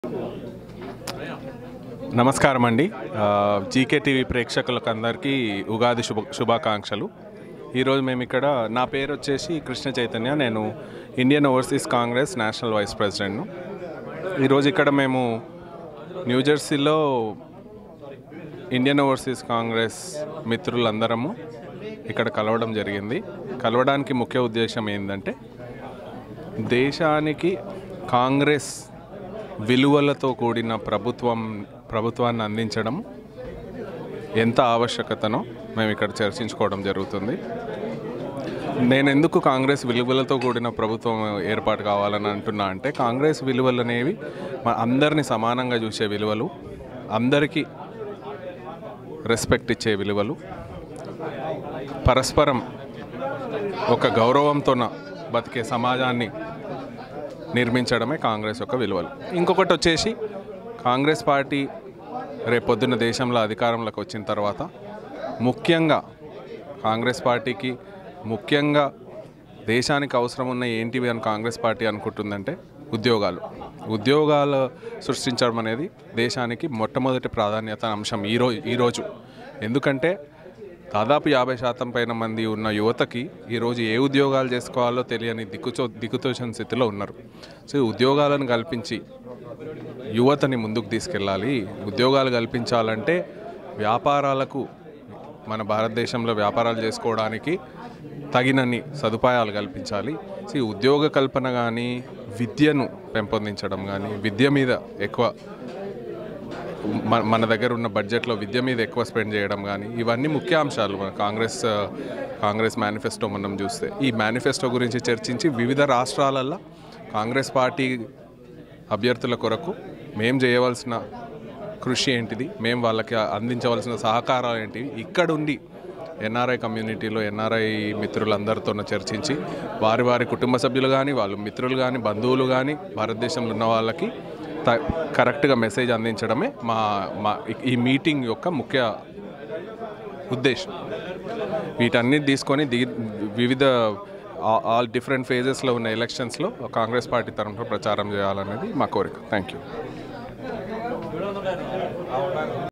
నమస్కారం అండి ఆ, జీకే టీవీ ప్రేక్షకులకు అందరికీ ఉగాది శుభ శుభాకాంక్షలు ఈరోజు మేము ఇక్కడ నా పేరు వచ్చేసి కృష్ణ చైతన్య నేను Indian Overseas Congress national vice ప్రెసిడెంట్ను ఈరోజు ఇక్కడ మేము న్యూజెర్సీలో ఇండియన్ ఓవర్సీస్ కాంగ్రెస్ మిత్రులందరము ఇక్కడ కలవడం జరిగింది కలవడానికి ముఖ్య ఉద్దేశం ఏంటంటే దేశానికి కాంగ్రెస్ విలువలతో కూడిన ప్రభుత్వం ప్రభుత్వాన్ని అందించడం ఎంత ఆవశ్యకతనో మేము ఇక్కడ చర్చించుకోవడం జరుగుతుంది నేను ఎందుకు కాంగ్రెస్ విలువలతో కూడిన ప్రభుత్వం ఏర్పాటు కావాలని అంటున్నా అంటే కాంగ్రెస్ విలువలు అనేవి మన అందరినీ సమానంగా చూసే విలువలు అందరికీ రెస్పెక్ట్ ఇచ్చే విలువలు పరస్పరం ఒక గౌరవంతోన బతికే సమాజాన్ని నిర్మించడమే కాంగ్రెస్ యొక్క విలువలు ఇంకొకటి వచ్చేసి కాంగ్రెస్ పార్టీ రేపొద్దున దేశంలో అధికారంలోకి వచ్చిన తర్వాత ముఖ్యంగా కాంగ్రెస్ పార్టీకి ముఖ్యంగా దేశానికి అవసరం ఉన్న ఏంటివి అని కాంగ్రెస్ పార్టీ అనుకుంటుందంటే ఉద్యోగాలు ఉద్యోగాలు సృష్టించడం అనేది దేశానికి మొట్టమొదటి ప్రాధాన్యత అంశం ఈరోజు ఈరోజు ఎందుకంటే దాదాపు యాభై శాతం పైన మంది ఉన్న యువతకి ఈరోజు ఏ ఉద్యోగాలు చేసుకోవాలో తెలియని దిక్కుచో దిక్కుతోచని స్థితిలో ఉన్నారు సో ఈ ఉద్యోగాలను కల్పించి యువతని ముందుకు తీసుకెళ్ళాలి ఉద్యోగాలు కల్పించాలంటే వ్యాపారాలకు మన భారతదేశంలో వ్యాపారాలు చేసుకోవడానికి తగినన్ని సదుపాయాలు కల్పించాలి సో ఈ ఉద్యోగ కల్పన కానీ విద్యను పెంపొందించడం కానీ విద్య మీద ఎక్కువ మన మన దగ్గర ఉన్న బడ్జెట్లో విద్య మీద ఎక్కువ స్పెండ్ చేయడం కానీ ఇవన్నీ ముఖ్య అంశాలు మన కాంగ్రెస్ ఆ, కాంగ్రెస్ మేనిఫెస్టో మనం చూస్తే ఈ మేనిఫెస్టో గురించి చర్చించి వివిధ రాష్ట్రాలల్లో కాంగ్రెస్ పార్టీ అభ్యర్థుల కొరకు మేము చేయవలసిన కృషి ఏంటిది మేము వాళ్ళకి అందించవలసిన సహకారాలు ఏంటివి ఇక్కడుండి ఎన్ఆర్ఐ కమ్యూనిటీలో ఎన్ఆర్ఐ మిత్రులందరితో చర్చించి వారి వారి కుటుంబ సభ్యులు కానీ వాళ్ళు మిత్రులు కానీ బంధువులు కానీ భారతదేశంలో ఉన్న వాళ్ళకి త కరెక్ట్గా మెసేజ్ అందించడమే మా మా ఈ మీటింగ్ యొక్క ముఖ్య ఉద్దేశం వీటన్నిటి తీసుకొని దిగి వివిధ ఆ- ఆల్ డిఫరెంట్ ఫేజెస్లో ఉన్న ఎలక్షన్స్లో కాంగ్రెస్ పార్టీ తరఫున ప్రచారం చేయాలనేది మా కోరిక థ్యాంక్ యూ